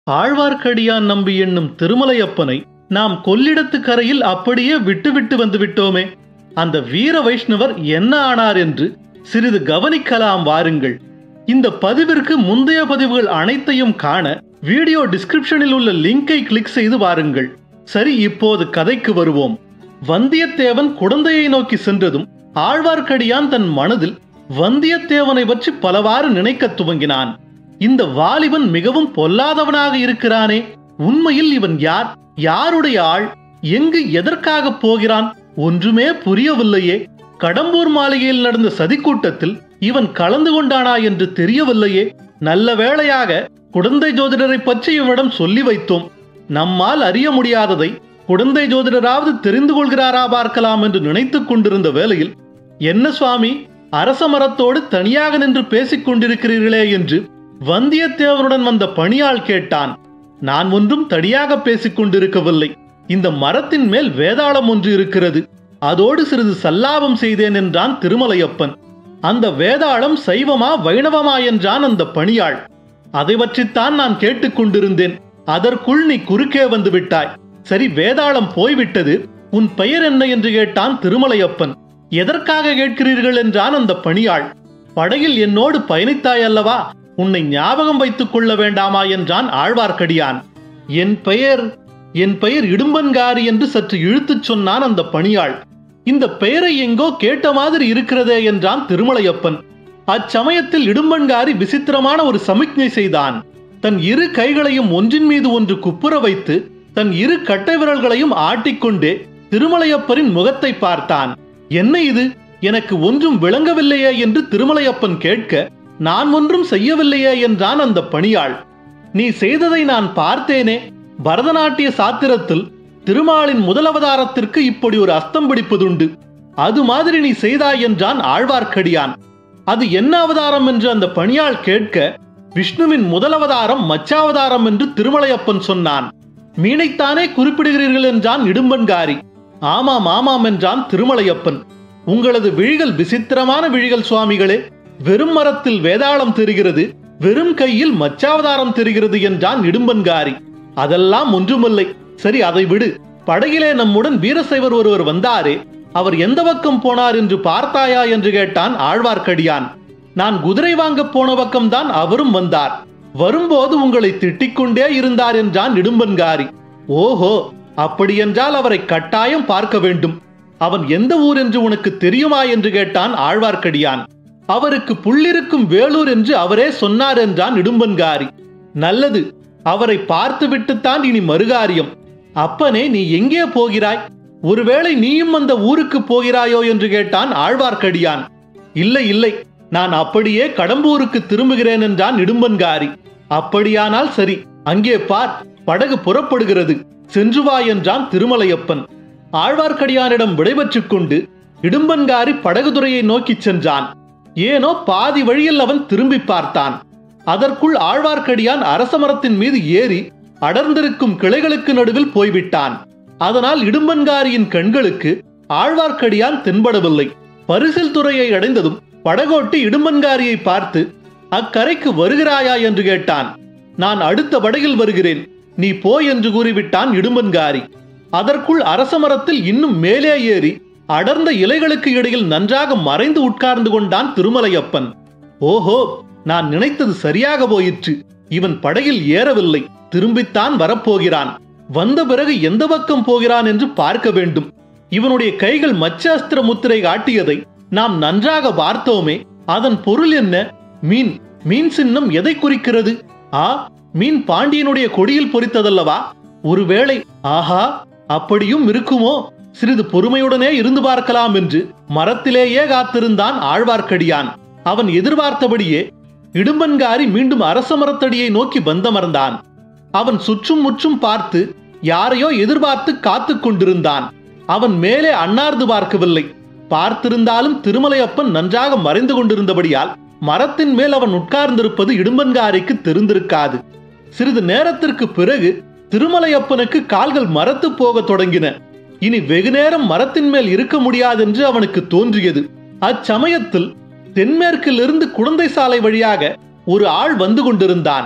ஆழ்வார்க்கடியான் நம்பி என்னும் திருமலையப்பனை நாம் கொள்ளிடத்து கரையில் அப்படியே விட்டுவிட்டு வந்து விட்டோமே அந்த வீர வைஷ்ணவர் என்ன ஆனார் என்று சிறிது கவனிக்கலாம் வாருங்கள் இந்த பதிவிற்கு முந்தைய பதிவுகள் அனைத்தையும் காண வீடியோ டிஸ்கிரிப்ஷனில் உள்ள லிங்கை கிளிக் செய்து வாருங்கள் சரி இப்போது கதைக்கு வருவோம் வந்தியத்தேவன் குடந்தையை நோக்கி சென்றதும் ஆழ்வார்க்கடியான் தன் மனதில் வந்தியத்தேவனை பற்றி பலவாறு நினைக்கத் துவங்கினான் இந்த வாலிபன் மிகவும் பொல்லாதவனாக இருக்கிறானே உண்மையில் இவன் யார் யாருடைய ஆள் எங்கு எதற்காக போகிறான் ஒன்றுமே புரியவில்லையே கடம்பூர் மாளிகையில் நடந்த சதிக்கூட்டத்தில் இவன் கலந்து கொண்டானா என்று தெரியவில்லையே நல்ல வேளையாக குடந்தை ஜோதிடரை பற்றி இவனிடம் சொல்லி வைத்தோம் நம்மால் அறிய முடியாததை குடந்தை ஜோதிடராவது தெரிந்து கொள்கிறாரா பார்க்கலாம் என்று நினைத்துக் கொண்டிருந்த வேளையில் என்ன சுவாமி அரச மரத்தோடு தனியாக நின்று பேசிக் கொண்டிருக்கிறீர்களே என்று வந்தியத்தேவனுடன் வந்த பணியாள் கேட்டான் நான் ஒன்றும் தனியாக பேசிக் கொண்டிருக்கவில்லை இந்த மரத்தின் மேல் வேதாளம் ஒன்று இருக்கிறது அதோடு சிறிது சல்லாபம் செய்தேன் என்றான் திருமலையப்பன் அந்த வேதாளம் சைவமா வைணவமா என்றான் அந்த பணியாள் அதை பற்றித்தான் நான் கேட்டுக்கொண்டிருந்தேன் அதற்குள் நீ குறுக்கே வந்து விட்டாய் சரி வேதாளம் போய்விட்டது உன் பெயர் என்ன என்று கேட்டான் திருமலையப்பன் எதற்காக கேட்கிறீர்கள் என்றான் அந்த பணியாள் படகில் என்னோடு பயணித்தாய் அல்லவா உன்னை ஞாபகம் வைத்துக் கொள்ள வேண்டாமா என்றான் ஆழ்வார்க்கடியான் என் பெயர் என் பெயர் இடும்பன்காரி என்று சற்று இழுத்துச் சொன்னான் அந்த பணியாள் இந்த பெயரை எங்கோ கேட்ட மாதிரி இருக்கிறதே என்றான் திருமலையப்பன் அச்சமயத்தில் இடும்பன்காரி விசித்திரமான ஒரு சமிக்ஞை செய்தான் தன் இரு கைகளையும் ஒன்றின் மீது ஒன்று குப்புற வைத்து தன் இரு கட்டை விரல்களையும் ஆட்டிக்கொண்டே திருமலையப்பரின் முகத்தை பார்த்தான் என்ன இது எனக்கு ஒன்றும் விளங்கவில்லையே என்று திருமலையப்பன் கேட்க நான் ஒன்றும் செய்யவில்லையே என்றான் அந்த பணியாள் நீ செய்ததை நான் பார்த்தேனே பரதநாட்டிய சாத்திரத்தில் திருமாலின் முதல் அவதாரத்திற்கு இப்படி ஒரு அஸ்தம் பிடிப்பதுண்டு அது மாதிரி நீ செய்தாய் என்றான் ஆழ்வார்க்கடியான் அது என்ன அவதாரம் என்று அந்த பணியாள் கேட்க விஷ்ணுவின் முதல் அவதாரம் மச்சாவதாரம் என்று திருமலையப்பன் சொன்னான் மீனைத்தானே குறிப்பிடுகிறீர்கள் என்றான் இடும்பன்காரி ஆமாம் ஆமாம் என்றான் திருமலையப்பன் உங்களது விழிகள் விசித்திரமான விழிகள் சுவாமிகளே வெறும் மரத்தில் வேதாளம் தெரிகிறது வெறும் கையில் மச்சாவதாரம் தெரிகிறது என்றான் இடும்பன்காரி அதெல்லாம் ஒன்றுமில்லை சரி அதை விடு படகிலே நம்முடன் வீரசைவர் ஒருவர் வந்தாரே அவர் எந்த பக்கம் போனார் என்று பார்த்தாயா என்று கேட்டான் ஆழ்வார்க்கடியான் நான் குதிரை வாங்க போன பக்கம்தான் அவரும் வந்தார் வரும்போது உங்களை திட்டிக் கொண்டே இருந்தார் என்றான் இடும்பன்காரி ஓஹோ அப்படியென்றால் அவரை கட்டாயம் பார்க்க வேண்டும் அவன் எந்த ஊர் என்று உனக்கு தெரியுமா என்று கேட்டான் ஆழ்வார்க்கடியான் அவருக்கு புள்ளிருக்கும் வேலூர் என்று அவரே சொன்னார் என்றான் இடும்பன்காரி நல்லது அவரை பார்த்துவிட்டுத்தான் இனி மறுகாரியம் அப்பனே நீ எங்கே போகிறாய் ஒருவேளை நீயும் அந்த ஊருக்கு போகிறாயோ என்று கேட்டான் ஆழ்வார்க்கடியான் இல்லை இல்லை நான் அப்படியே கடம்பூருக்கு திரும்புகிறேன் என்றான் இடும்பன்காரி அப்படியானால் சரி அங்கே பார் படகு புறப்படுகிறது சென்று வா என்றான் திருமலையப்பன் ஆழ்வார்க்கடியானிடம் விடைபெற்றுக் கொண்டு இடும்பன்காரி படகுதுறையை நோக்கிச் சென்றான் ஏனோ பாதி வழியில் அவன் திரும்பி பார்த்தான் அதற்குள் ஆழ்வார்க்கடியான் அரச மரத்தின் மீது ஏறி அடர்ந்திருக்கும் கிளைகளுக்கு நடுவில் போய்விட்டான் அதனால் இடும்பன்காரியின் கண்களுக்கு ஆழ்வார்க்கடியான் தென்படவில்லை பரிசில் துறையை அடைந்ததும் படகோட்டி இடும்பன்காரியை பார்த்து அக்கரைக்கு வருகிறாயா என்று கேட்டான் நான் அடுத்த படகில் வருகிறேன் நீ போ என்று கூறிவிட்டான் இடும்பன்காரி அதற்குள் அரச மரத்தில் இன்னும் மேலே ஏறி அடர்ந்த இலைகளுக்கு இடையில் நன்றாக மறைந்து உட்கார்ந்து கொண்டான் திருமலையப்பன் ஓஹோ நான் நினைத்தது சரியாக போயிற்று இவன் படகில் ஏறவில்லை திரும்பித்தான் வரப்போகிறான் வந்த பிறகு எந்த பக்கம் போகிறான் என்று பார்க்க வேண்டும் இவனுடைய கைகள் மச்ச அஸ்திர முத்திரை காட்டியதை நாம் நன்றாக பார்த்தோமே அதன் பொருள் என்ன மீன் மீன் சின்னம் எதை குறிக்கிறது ஆ மீன் பாண்டியனுடைய கொடியில் பொறித்ததல்லவா ஒருவேளை ஆஹா அப்படியும் இருக்குமோ சிறிது பொறுமையுடனே இருந்து பார்க்கலாம் என்று மரத்திலேயே காத்திருந்தான் ஆழ்வார்க்கடியான் அவன் எதிர்பார்த்தபடியே இடும்பன்காரி மீண்டும் அரச மரத்தடியை நோக்கி வந்தமர்ந்தான் அவன் சுற்றும் முற்றும் பார்த்து யாரையோ எதிர்பார்த்து காத்து கொண்டிருந்தான் அவன் மேலே அன்னார்ந்து பார்க்கவில்லை பார்த்திருந்தாலும் திருமலையப்பன் நன்றாக மறைந்து கொண்டிருந்தபடியால் மரத்தின் மேல் அவன் உட்கார்ந்திருப்பது இடும்பன்காரிக்கு தெரிந்திருக்காது சிறிது நேரத்திற்கு பிறகு திருமலையப்பனுக்கு கால்கள் மரத்து போகத் தொடங்கின இனி வெகு நேரம் மரத்தின் மேல் இருக்க முடியாதென்று அவனுக்கு தோன்றியது அச்சமயத்தில் தென்மேற்கிலிருந்து குழந்தை சாலை வழியாக ஒரு ஆள் வந்து கொண்டிருந்தான்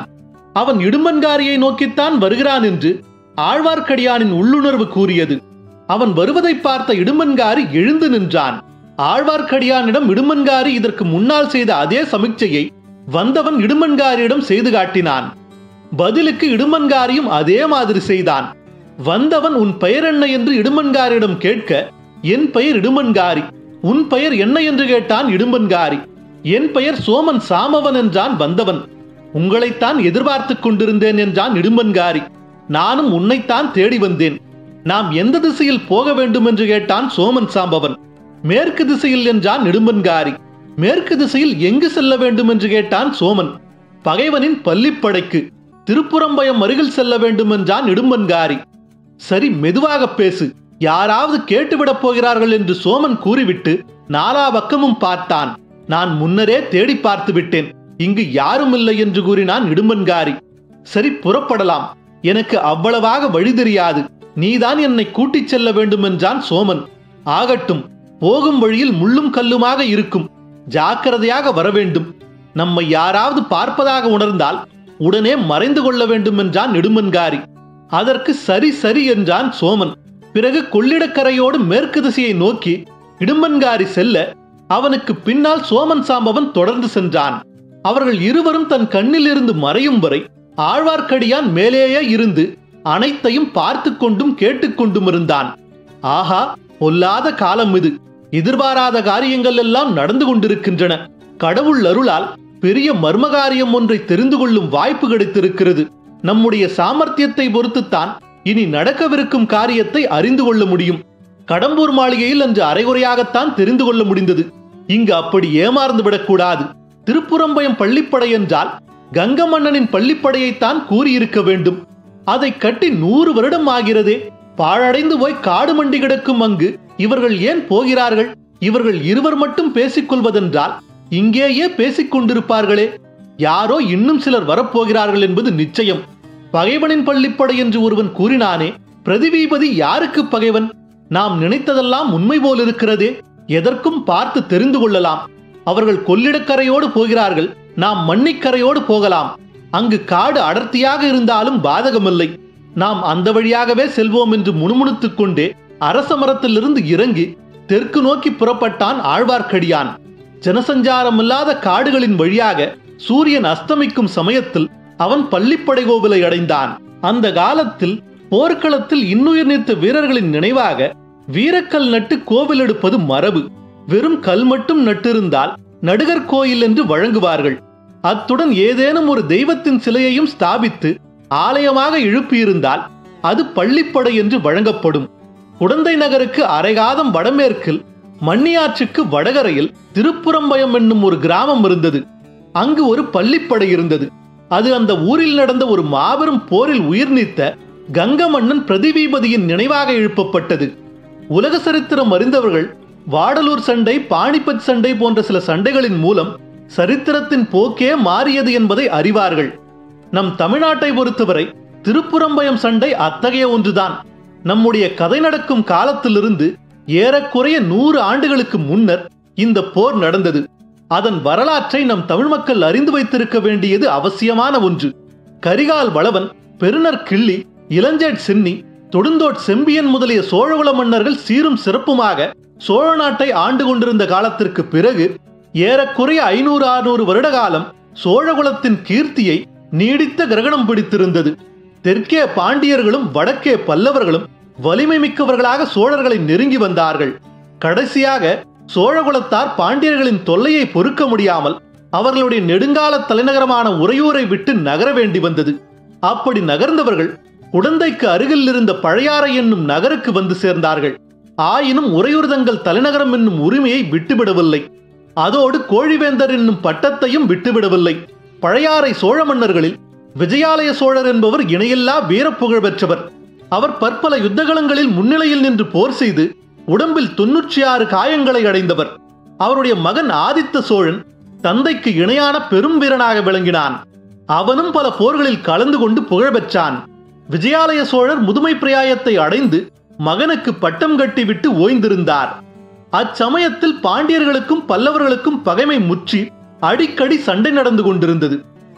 அவன் இடும்பன்காரியை நோக்கித்தான் வருகிறான் என்று ஆழ்வார்க்கடியானின் உள்ளுணர்வு கூறியது அவன் வருவதை பார்த்த இடும்பன்காரி எழுந்து நின்றான் ஆழ்வார்க்கடியானிடம் இடும்பன்காரி இதற்கு முன்னால் செய்த அதே சமிக்சையை வந்தவன் இடும்பன்காரியிடம் செய்து காட்டினான் பதிலுக்கு இடுமன்காரியும் அதே மாதிரி செய்தான் வந்தவன் உன் பெயர் என்ன என்று இடுமன்காரியிடம் கேட்க என் பெயர் இடுமன்காரி உன் பெயர் என்ன என்று கேட்டான் இடும்பன்காரி என் பெயர் சோமன் சாமவன் என்றான் வந்தவன் உங்களைத்தான் எதிர்பார்த்துக் கொண்டிருந்தேன் என்றான் இடும்பன்காரி நானும் உன்னைத்தான் தேடி வந்தேன் நாம் எந்த திசையில் போக வேண்டும் என்று கேட்டான் சோமன் சாம்பவன் மேற்கு திசையில் என்றான் இடும்பன்காரி மேற்கு திசையில் எங்கு செல்ல வேண்டும் என்று கேட்டான் சோமன் பகைவனின் பள்ளிப்படைக்கு திருப்புறம்பயம் அருகில் செல்ல வேண்டும் என்றான் இடும்பன்காரி சரி மெதுவாக பேசு யாராவது கேட்டுவிடப் போகிறார்கள் என்று சோமன் கூறிவிட்டு நாலா பக்கமும் பார்த்தான் நான் முன்னரே தேடி பார்த்து விட்டேன் இங்கு யாரும் இல்லை என்று கூறினான் இடும்பன்காரி சரி புறப்படலாம் எனக்கு அவ்வளவாக வழி தெரியாது நீதான் என்னை கூட்டிச் செல்ல வேண்டும் என்றான் சோமன் ஆகட்டும் போகும் வழியில் முள்ளும் கல்லுமாக இருக்கும் ஜாக்கிரதையாக வர வேண்டும் நம்மை யாராவது பார்ப்பதாக உணர்ந்தால் உடனே மறைந்து கொள்ள வேண்டும் என்றான் நெடுமன்காரி அதற்கு சரி சரி என்றான் சோமன் பிறகு கொள்ளிடக்கரையோடு மேற்கு திசையை நோக்கி இடும்பன்காரி செல்ல அவனுக்கு பின்னால் சோமன் சாம்பவன் தொடர்ந்து சென்றான் அவர்கள் இருவரும் தன் கண்ணில் இருந்து மறையும் வரை ஆழ்வார்க்கடியான் மேலேயே இருந்து அனைத்தையும் பார்த்து கொண்டும் கேட்டுக்கொண்டும் இருந்தான் ஆஹா பொல்லாத காலம் இது எதிர்பாராத காரியங்கள் எல்லாம் நடந்து கொண்டிருக்கின்றன கடவுள் அருளால் பெரிய மர்மகாரியம் ஒன்றை தெரிந்து கொள்ளும் வாய்ப்பு கிடைத்திருக்கிறது நம்முடைய சாமர்த்தியத்தை பொறுத்துத்தான் இனி நடக்கவிருக்கும் காரியத்தை அறிந்து கொள்ள முடியும் கடம்பூர் மாளிகையில் அன்று அரைகுறையாகத்தான் தெரிந்து கொள்ள முடிந்தது இங்கு அப்படி ஏமாறந்து விடக்கூடாது திருப்புறம்பயம் பள்ளிப்படை என்றால் கங்க மன்னனின் பள்ளிப்படையைத்தான் கூறியிருக்க வேண்டும் அதை கட்டி நூறு வருடம் ஆகிறதே பாழடைந்து போய் காடு மண்டி கிடக்கும் அங்கு இவர்கள் ஏன் போகிறார்கள் இவர்கள் இருவர் மட்டும் பேசிக் கொள்வதென்றால் இங்கேயே பேசிக் கொண்டிருப்பார்களே யாரோ இன்னும் சிலர் வரப்போகிறார்கள் என்பது நிச்சயம் பகைவனின் பள்ளிப்படை என்று ஒருவன் கூறினானே பிரதிவீபதி யாருக்கு பகைவன் நாம் நினைத்ததெல்லாம் உண்மை போல் இருக்கிறதே எதற்கும் பார்த்து தெரிந்து கொள்ளலாம் அவர்கள் கொள்ளிடக்கரையோடு போகிறார்கள் நாம் மண்ணிக்கரையோடு போகலாம் அங்கு காடு அடர்த்தியாக இருந்தாலும் பாதகமில்லை நாம் அந்த வழியாகவே செல்வோம் என்று முணுமுணுத்துக் கொண்டே அரச மரத்திலிருந்து இறங்கி தெற்கு நோக்கி புறப்பட்டான் ஆழ்வார்க்கடியான் ஜனசஞ்சாரம் இல்லாத காடுகளின் வழியாக சூரியன் அஸ்தமிக்கும் சமயத்தில் அவன் பள்ளிப்படை கோவிலை அடைந்தான் அந்த காலத்தில் போர்க்களத்தில் இன்னுயிர் நீத்த வீரர்களின் நினைவாக வீரக்கல் நட்டு கோவில் எடுப்பது மரபு வெறும் கல் மட்டும் நட்டிருந்தால் நடுகர் கோயில் என்று வழங்குவார்கள் அத்துடன் ஏதேனும் ஒரு தெய்வத்தின் சிலையையும் ஸ்தாபித்து ஆலயமாக எழுப்பியிருந்தால் அது பள்ளிப்படை என்று வழங்கப்படும் குடந்தை நகருக்கு அரைகாதம் வடமேற்கில் மண்ணியாற்றுக்கு வடகரையில் திருப்புறம்பயம் என்னும் ஒரு கிராமம் இருந்தது அங்கு ஒரு பள்ளிப்படை இருந்தது அது அந்த ஊரில் நடந்த ஒரு மாபெரும் போரில் உயிர் நீத்த கங்க மன்னன் பிரதிவீபதியின் நினைவாக எழுப்பப்பட்டது உலக சரித்திரம் அறிந்தவர்கள் வாடலூர் சண்டை பாணிபத் சண்டை போன்ற சில சண்டைகளின் மூலம் சரித்திரத்தின் போக்கே மாறியது என்பதை அறிவார்கள் நம் தமிழ்நாட்டை பொறுத்தவரை திருப்புறம்பயம் சண்டை அத்தகைய ஒன்றுதான் நம்முடைய கதை நடக்கும் காலத்திலிருந்து ஏறக்குறைய நூறு ஆண்டுகளுக்கு முன்னர் இந்த போர் நடந்தது அதன் வரலாற்றை நம் தமிழ் மக்கள் அறிந்து வைத்திருக்க வேண்டியது அவசியமான ஒன்று கரிகால் வளவன் பெருநர் கிள்ளி இளஞ்சேட் சென்னி தொடுந்தோட் செம்பியன் முதலிய சோழகுல மன்னர்கள் சீரும் சிறப்புமாக சோழ நாட்டை ஆண்டு கொண்டிருந்த காலத்திற்கு பிறகு ஏறக்குறைய ஐநூறு ஆறுநூறு வருட காலம் சோழகுலத்தின் கீர்த்தியை நீடித்த கிரகணம் பிடித்திருந்தது தெற்கே பாண்டியர்களும் வடக்கே பல்லவர்களும் வலிமை மிக்கவர்களாக சோழர்களை நெருங்கி வந்தார்கள் கடைசியாக சோழகுலத்தார் பாண்டியர்களின் தொல்லையை பொறுக்க முடியாமல் அவர்களுடைய நெடுங்கால தலைநகரமான உறையூரை விட்டு நகர வேண்டி வந்தது அப்படி நகர்ந்தவர்கள் குடந்தைக்கு அருகில் இருந்த பழையாறை என்னும் நகருக்கு வந்து சேர்ந்தார்கள் ஆயினும் உறையூர் தங்கள் தலைநகரம் என்னும் உரிமையை விட்டுவிடவில்லை அதோடு கோழிவேந்தர் என்னும் பட்டத்தையும் விட்டுவிடவில்லை பழையாறை சோழ மன்னர்களில் விஜயாலய சோழர் என்பவர் இணையில்லா வீரப்புகழ் பெற்றவர் அவர் பற்பல யுத்தகலங்களில் முன்னிலையில் நின்று போர் செய்து உடம்பில் தொன்னூற்றி ஆறு காயங்களை அடைந்தவர் அவருடைய மகன் ஆதித்த சோழன் தந்தைக்கு இணையான பெரும் வீரனாக விளங்கினான் அவனும் பல போர்களில் கலந்து கொண்டு புகழ் பெற்றான் விஜயாலய சோழர் முதுமை பிரயாயத்தை அடைந்து மகனுக்கு பட்டம் கட்டிவிட்டு ஓய்ந்திருந்தார் அச்சமயத்தில் பாண்டியர்களுக்கும் பல்லவர்களுக்கும் பகைமை முற்றி அடிக்கடி சண்டை நடந்து கொண்டிருந்தது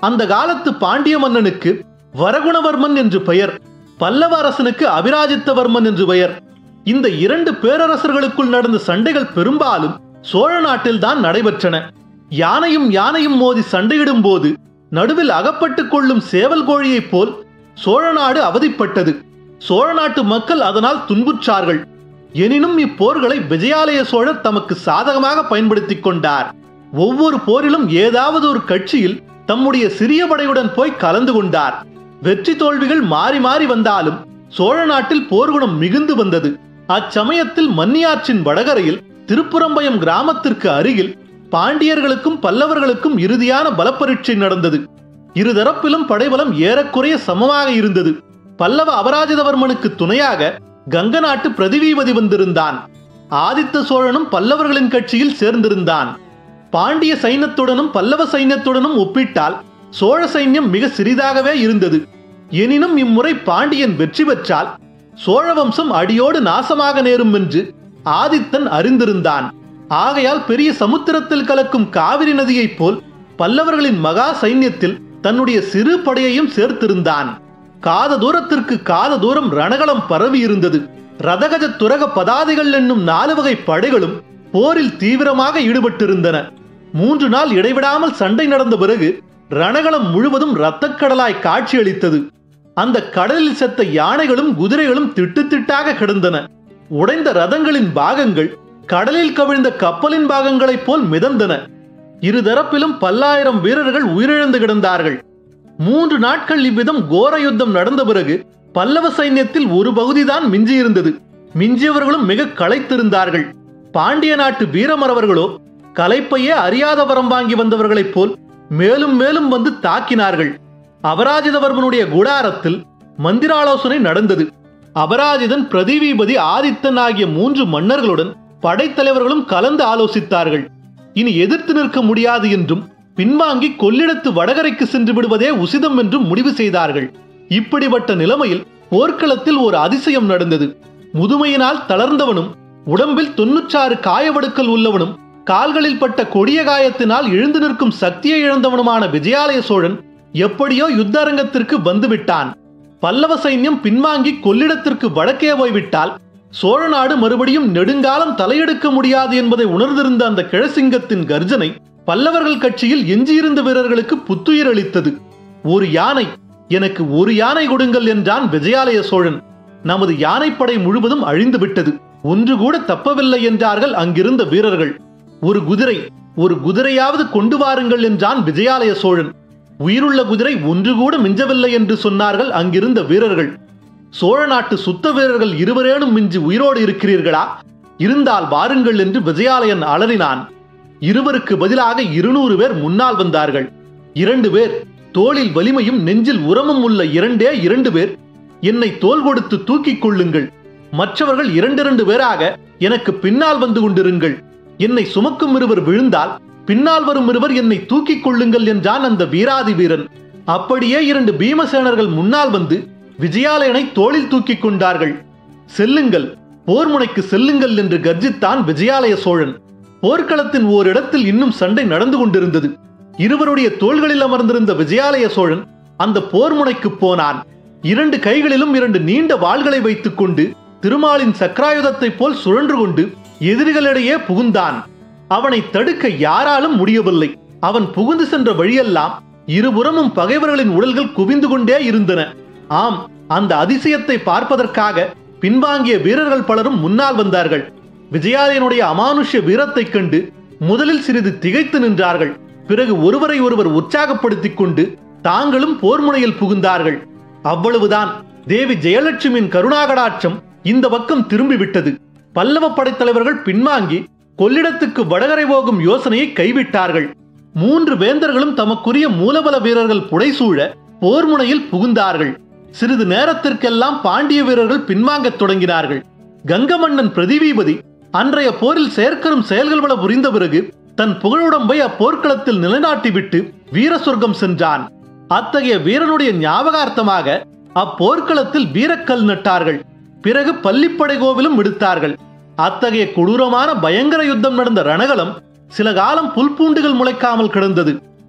அந்த காலத்து பாண்டிய மன்னனுக்கு வரகுணவர்மன் என்று பெயர் பல்லவ அரசனுக்கு அபிராஜித்தவர்மன் என்று பெயர் இந்த இரண்டு பேரரசர்களுக்குள் நடந்த சண்டைகள் பெரும்பாலும் சோழ நாட்டில்தான் நடைபெற்றன யானையும் யானையும் மோதி சண்டையிடும் போது நடுவில் அகப்பட்டுக் கொள்ளும் சேவல் கோழியைப் போல் சோழ நாடு அவதிப்பட்டது சோழ நாட்டு மக்கள் அதனால் துன்புற்றார்கள் எனினும் இப்போர்களை விஜயாலய சோழர் தமக்கு சாதகமாக பயன்படுத்திக் கொண்டார் ஒவ்வொரு போரிலும் ஏதாவது ஒரு கட்சியில் தம்முடைய சிறிய படையுடன் போய் கலந்து கொண்டார் வெற்றி தோல்விகள் மாறி மாறி வந்தாலும் சோழ நாட்டில் போர்க்குணம் மிகுந்து வந்தது அச்சமயத்தில் மன்னியாற்றின் வடகரையில் திருப்புறம்பயம் கிராமத்திற்கு அருகில் பாண்டியர்களுக்கும் பல்லவர்களுக்கும் இறுதியான பலப்பரீட்சை நடந்தது இருதரப்பிலும் படைபலம் ஏறக்குறைய சமமாக இருந்தது பல்லவ அபராஜிதவர்மனுக்கு துணையாக கங்க நாட்டு பிரதிவீபதி வந்திருந்தான் ஆதித்த சோழனும் பல்லவர்களின் கட்சியில் சேர்ந்திருந்தான் பாண்டிய சைன்யத்துடனும் பல்லவ சைன்யத்துடனும் ஒப்பிட்டால் சோழ சைன்யம் மிக சிறிதாகவே இருந்தது எனினும் இம்முறை பாண்டியன் வெற்றி பெற்றால் சோழ வம்சம் அடியோடு நாசமாக நேரும் என்று ஆதித்தன் அறிந்திருந்தான் ஆகையால் பெரிய சமுத்திரத்தில் கலக்கும் காவிரி நதியைப் போல் பல்லவர்களின் மகா சைன்யத்தில் தன்னுடைய சிறு படையையும் சேர்த்திருந்தான் காத தூரத்திற்கு காத தூரம் ரணகளம் பரவி இருந்தது ரதகஜ துரக பதாதிகள் என்னும் நாலு வகை படைகளும் போரில் தீவிரமாக ஈடுபட்டிருந்தன மூன்று நாள் இடைவிடாமல் சண்டை நடந்த பிறகு ரணகளம் முழுவதும் இரத்தக்கடலாய் காட்சியளித்தது அந்த கடலில் செத்த யானைகளும் குதிரைகளும் திட்டு திட்டாக கிடந்தன உடைந்த ரதங்களின் பாகங்கள் கடலில் கவிழ்ந்த கப்பலின் பாகங்களைப் போல் மிதந்தன இருதரப்பிலும் பல்லாயிரம் வீரர்கள் உயிரிழந்து கிடந்தார்கள் மூன்று நாட்கள் இவ்விதம் கோர யுத்தம் நடந்த பிறகு பல்லவ சைன்யத்தில் ஒரு பகுதிதான் மிஞ்சியிருந்தது மிஞ்சியவர்களும் மிக களைத்திருந்தார்கள் பாண்டிய நாட்டு வீரமரவர்களோ கலைப்பையே அறியாத வரம் வாங்கி வந்தவர்களைப் போல் மேலும் மேலும் வந்து தாக்கினார்கள் அபராஜிதவர்மனுடைய குடாரத்தில் மந்திராலோசனை நடந்தது அபராஜிதன் பிரதிவீபதி ஆதித்தன் ஆகிய மூன்று மன்னர்களுடன் படைத்தலைவர்களும் கலந்து ஆலோசித்தார்கள் இனி எதிர்த்து நிற்க முடியாது என்றும் பின்வாங்கி கொள்ளிடத்து வடகரைக்கு சென்று விடுவதே உசிதம் என்றும் முடிவு செய்தார்கள் இப்படிப்பட்ட நிலைமையில் போர்க்களத்தில் ஒரு அதிசயம் நடந்தது முதுமையினால் தளர்ந்தவனும் உடம்பில் தொன்னூற்றாறு காயவடுக்கள் உள்ளவனும் கால்களில் பட்ட கொடிய காயத்தினால் எழுந்து நிற்கும் சக்தியை இழந்தவனுமான விஜயாலய சோழன் எப்படியோ யுத்த அரங்கத்திற்கு வந்துவிட்டான் பல்லவ சைன்யம் பின்வாங்கி கொள்ளிடத்திற்கு வடக்கே போய்விட்டால் சோழ நாடு மறுபடியும் நெடுங்காலம் தலையெடுக்க முடியாது என்பதை உணர்ந்திருந்த அந்த கிழசிங்கத்தின் கர்ஜனை பல்லவர்கள் கட்சியில் எஞ்சியிருந்த வீரர்களுக்கு புத்துயிர் அளித்தது ஒரு யானை எனக்கு ஒரு யானை கொடுங்கள் என்றான் விஜயாலய சோழன் நமது யானைப்படை முழுவதும் அழிந்து விட்டது ஒன்று கூட தப்பவில்லை என்றார்கள் அங்கிருந்த வீரர்கள் ஒரு குதிரை ஒரு குதிரையாவது கொண்டு வாருங்கள் என்றான் விஜயாலய சோழன் உயிருள்ள குதிரை ஒன்று கூட மிஞ்சவில்லை என்று சொன்னார்கள் அங்கிருந்த வீரர்கள் சோழ நாட்டு சுத்த வீரர்கள் இருவரேனும் மிஞ்சி உயிரோடு இருக்கிறீர்களா இருந்தால் வாருங்கள் என்று விஜயாலயன் அலறினான் இருவருக்கு பதிலாக இருநூறு பேர் முன்னால் வந்தார்கள் இரண்டு பேர் தோளில் வலிமையும் நெஞ்சில் உரமும் உள்ள இரண்டே இரண்டு பேர் என்னை தோல் கொடுத்து தூக்கிக் கொள்ளுங்கள் மற்றவர்கள் இரண்டிரண்டு பேராக எனக்கு பின்னால் வந்து கொண்டிருங்கள் என்னை சுமக்கும் இருவர் விழுந்தால் பின்னால் வரும் இருவர் என்னை தூக்கிக் கொள்ளுங்கள் என்றான் அந்த வீராதி வீரன் அப்படியே இரண்டு பீமசேனர்கள் முன்னால் வந்து விஜயாலயனை தோளில் தூக்கிக் கொண்டார்கள் செல்லுங்கள் போர் முனைக்கு செல்லுங்கள் என்று கர்ஜித்தான் விஜயாலய சோழன் போர்க்களத்தின் ஓரிடத்தில் இன்னும் சண்டை நடந்து கொண்டிருந்தது இருவருடைய தோள்களில் அமர்ந்திருந்த விஜயாலய சோழன் அந்த போர் முனைக்கு போனான் இரண்டு கைகளிலும் இரண்டு நீண்ட வாள்களை வைத்துக் கொண்டு திருமாலின் சக்கராயுதத்தைப் போல் சுழன்று கொண்டு எதிரிகளிடையே புகுந்தான் அவனை தடுக்க யாராலும் முடியவில்லை அவன் புகுந்து சென்ற வழியெல்லாம் இருபுறமும் பகைவர்களின் உடல்கள் குவிந்து கொண்டே இருந்தன ஆம் அந்த அதிசயத்தை பார்ப்பதற்காக பின்வாங்கிய வீரர்கள் பலரும் முன்னால் வந்தார்கள் விஜயாலயனுடைய அமானுஷ்ய வீரத்தைக் கண்டு முதலில் சிறிது திகைத்து நின்றார்கள் பிறகு ஒருவரை ஒருவர் உற்சாகப்படுத்திக் கொண்டு தாங்களும் போர் முனையில் புகுந்தார்கள் அவ்வளவுதான் தேவி ஜெயலட்சுமியின் கருணாகடாட்சம் இந்த பக்கம் திரும்பிவிட்டது பல்லவ படைத்தலைவர்கள் பின்வாங்கி கொள்ளிடத்துக்கு வடகரை போகும் யோசனையை கைவிட்டார்கள் மூன்று வேந்தர்களும் தமக்குரிய மூலபல வீரர்கள் புடைசூழ போர் முனையில் புகுந்தார்கள் சிறிது நேரத்திற்கெல்லாம் பாண்டிய வீரர்கள் பின்வாங்கத் தொடங்கினார்கள் கங்க மன்னன் பிரதிவீபதி அன்றைய போரில் செயற்கரும் செயல்கள் பல புரிந்த பிறகு தன் புகழுடம்பை அப்போர்க்களத்தில் நிலைநாட்டிவிட்டு வீர சொர்க்கம் சென்றான் அத்தகைய வீரனுடைய ஞாபகார்த்தமாக அப்போர்க்களத்தில் வீரக்கல் நட்டார்கள் பிறகு பள்ளிப்படை கோவிலும் விடுத்தார்கள் அத்தகைய கொடூரமான பயங்கர யுத்தம் நடந்த ரணகலம் சில காலம் புல் பூண்டுகள் முளைக்காமல் கிடந்தது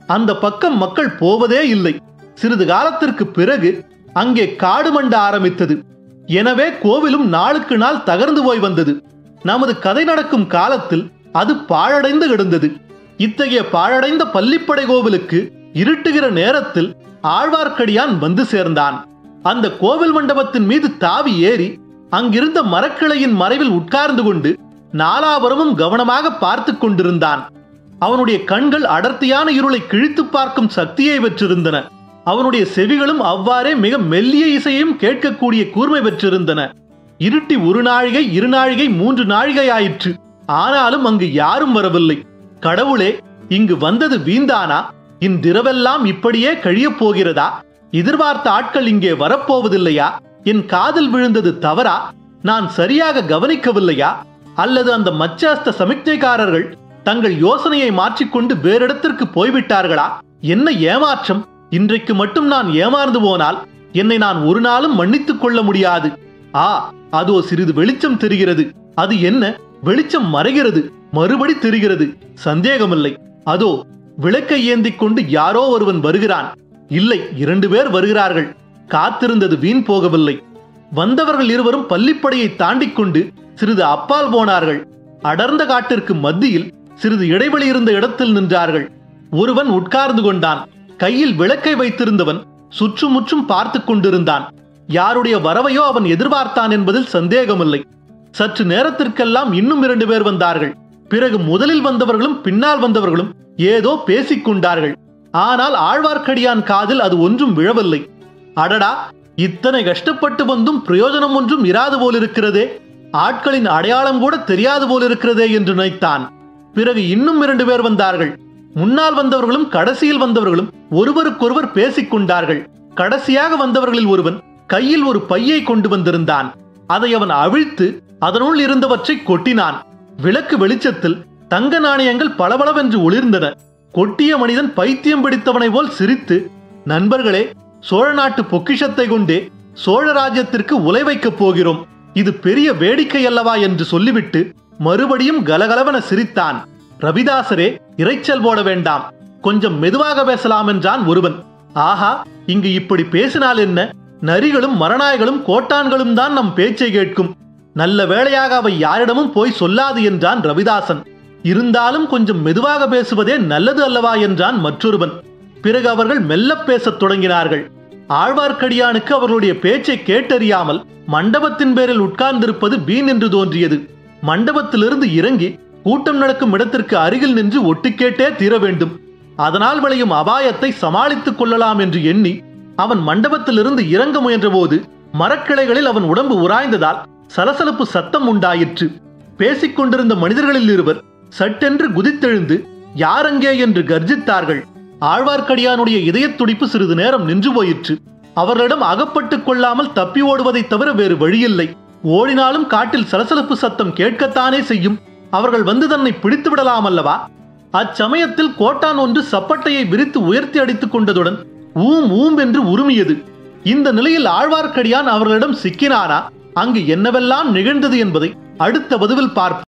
அந்த பக்கம் மக்கள் போவதே இல்லை சிறிது காலத்திற்கு பிறகு அங்கே காடு மண்ட ஆரம்பித்தது எனவே கோவிலும் நாளுக்கு நாள் தகர்ந்து போய் வந்தது நமது கதை நடக்கும் காலத்தில் அது பாழடைந்து கிடந்தது இத்தகைய பாழடைந்த பள்ளிப்படை கோவிலுக்கு இருட்டுகிற நேரத்தில் ஆழ்வார்க்கடியான் வந்து சேர்ந்தான் அந்த கோவில் மண்டபத்தின் மீது தாவி ஏறி அங்கிருந்த மரக்கிளையின் மறைவில் உட்கார்ந்து கொண்டு நாலாபுரமும் கவனமாக பார்த்து கொண்டிருந்தான் அவனுடைய கண்கள் அடர்த்தியான இருளை கிழித்து பார்க்கும் சக்தியை பெற்றிருந்தன அவனுடைய செவிகளும் அவ்வாறே மிக மெல்லிய இசையும் கேட்கக்கூடிய கூர்மை பெற்றிருந்தன இருட்டி ஒரு நாழிகை இரு நாழிகை மூன்று நாழிகை ஆயிற்று ஆனாலும் அங்கு யாரும் வரவில்லை கடவுளே இங்கு வந்தது வீந்தானா இன்றிரவெல்லாம் இப்படியே கழியப் போகிறதா எதிர்பார்த்த ஆட்கள் இங்கே வரப்போவதில்லையா என் காதில் விழுந்தது தவறா நான் சரியாக கவனிக்கவில்லையா அல்லது அந்த மச்சாஸ்த சமிக்ஞைக்காரர்கள் தங்கள் யோசனையை மாற்றிக்கொண்டு வேறிடத்திற்கு போய்விட்டார்களா என்ன ஏமாற்றம் இன்றைக்கு மட்டும் நான் ஏமாந்து போனால் என்னை நான் ஒரு நாளும் மன்னித்துக் கொள்ள முடியாது ஆ அதோ சிறிது வெளிச்சம் தெரிகிறது அது என்ன வெளிச்சம் மறைகிறது மறுபடி தெரிகிறது சந்தேகமில்லை அதோ விளக்கை ஏந்திக் கொண்டு யாரோ ஒருவன் வருகிறான் இல்லை இரண்டு பேர் வருகிறார்கள் காத்திருந்தது வீண் போகவில்லை வந்தவர்கள் இருவரும் பள்ளிப்படையை தாண்டிக் கொண்டு சிறிது அப்பால் போனார்கள் அடர்ந்த காட்டிற்கு மத்தியில் சிறிது இடைவெளி இருந்த இடத்தில் நின்றார்கள் ஒருவன் உட்கார்ந்து கொண்டான் கையில் விளக்கை வைத்திருந்தவன் சுற்றுமுற்றும் பார்த்து கொண்டிருந்தான் யாருடைய வரவையோ அவன் எதிர்பார்த்தான் என்பதில் சந்தேகமில்லை சற்று நேரத்திற்கெல்லாம் இன்னும் இரண்டு பேர் வந்தார்கள் பிறகு முதலில் வந்தவர்களும் பின்னால் வந்தவர்களும் ஏதோ பேசிக் கொண்டார்கள் ஆனால் ஆழ்வார்க்கடியான் காதில் அது ஒன்றும் விழவில்லை அடடா இத்தனை கஷ்டப்பட்டு வந்தும் பிரயோஜனம் ஒன்றும் இராது போலிருக்கிறதே ஆட்களின் அடையாளம் கூட தெரியாது போலிருக்கிறதே என்று நினைத்தான் பிறகு இன்னும் இரண்டு பேர் வந்தார்கள் முன்னால் வந்தவர்களும் கடைசியில் வந்தவர்களும் ஒருவருக்கொருவர் பேசிக் கொண்டார்கள் கடைசியாக வந்தவர்களில் ஒருவன் கையில் ஒரு பையை கொண்டு வந்திருந்தான் அதை அவன் அவிழ்த்து அதனுள் இருந்தவற்றை கொட்டினான் விளக்கு வெளிச்சத்தில் தங்க நாணயங்கள் பளபளவென்று ஒளிர்ந்தன கொட்டிய மனிதன் பைத்தியம் பிடித்தவனை போல் சிரித்து நண்பர்களே சோழ நாட்டு பொக்கிஷத்தை கொண்டே சோழ ராஜ்யத்திற்கு உலை வைக்கப் போகிறோம் இது பெரிய வேடிக்கை அல்லவா என்று சொல்லிவிட்டு மறுபடியும் கலகலவென சிரித்தான் ரவிதாசரே இரைச்சல் போட வேண்டாம் கொஞ்சம் மெதுவாக பேசலாம் என்றான் ஒருவன் ஆஹா இங்கு இப்படி பேசினால் என்ன நரிகளும் மரணாய்களும் கோட்டான்களும் தான் நம் பேச்சை கேட்கும் நல்ல வேளையாக அவை யாரிடமும் போய் சொல்லாது என்றான் ரவிதாசன் இருந்தாலும் கொஞ்சம் மெதுவாக பேசுவதே நல்லது அல்லவா என்றான் மற்றொருவன் பிறகு அவர்கள் மெல்லப் பேசத் தொடங்கினார்கள் ஆழ்வார்க்கடியானுக்கு அவர்களுடைய பேச்சை கேட்டறியாமல் மண்டபத்தின் பேரில் உட்கார்ந்திருப்பது வீண் என்று தோன்றியது மண்டபத்திலிருந்து இறங்கி கூட்டம் நடக்கும் இடத்திற்கு அருகில் நின்று ஒட்டு கேட்டே தீர வேண்டும் அதனால் விளையும் அபாயத்தை சமாளித்துக் கொள்ளலாம் என்று எண்ணி அவன் மண்டபத்திலிருந்து இறங்க முயன்றபோது மரக்கிளைகளில் அவன் உடம்பு உராய்ந்ததால் சலசலப்பு சத்தம் உண்டாயிற்று பேசிக் கொண்டிருந்த மனிதர்களில் இருவர் சட்டென்று குதித்தெழுந்து யாரங்கே என்று கர்ஜித்தார்கள் ஆழ்வார்க்கடியானுடைய இதயத் துடிப்பு சிறிது நேரம் நின்று போயிற்று அவர்களிடம் அகப்பட்டுக் கொள்ளாமல் தப்பி ஓடுவதைத் தவிர வேறு வழியில்லை ஓடினாலும் காட்டில் சலசலப்பு சத்தம் கேட்கத்தானே செய்யும் அவர்கள் வந்து தன்னை பிடித்து விடலாம் அல்லவா அச்சமயத்தில் கோட்டான் ஒன்று சப்பட்டையை விரித்து உயர்த்தி அடித்துக் கொண்டதுடன் ஊம் ஊம் என்று உருமியது இந்த நிலையில் ஆழ்வார்க்கடியான் அவர்களிடம் சிக்கினானா அங்கு என்னவெல்லாம் நிகழ்ந்தது என்பதை அடுத்த பதிவில் பார்ப்போம்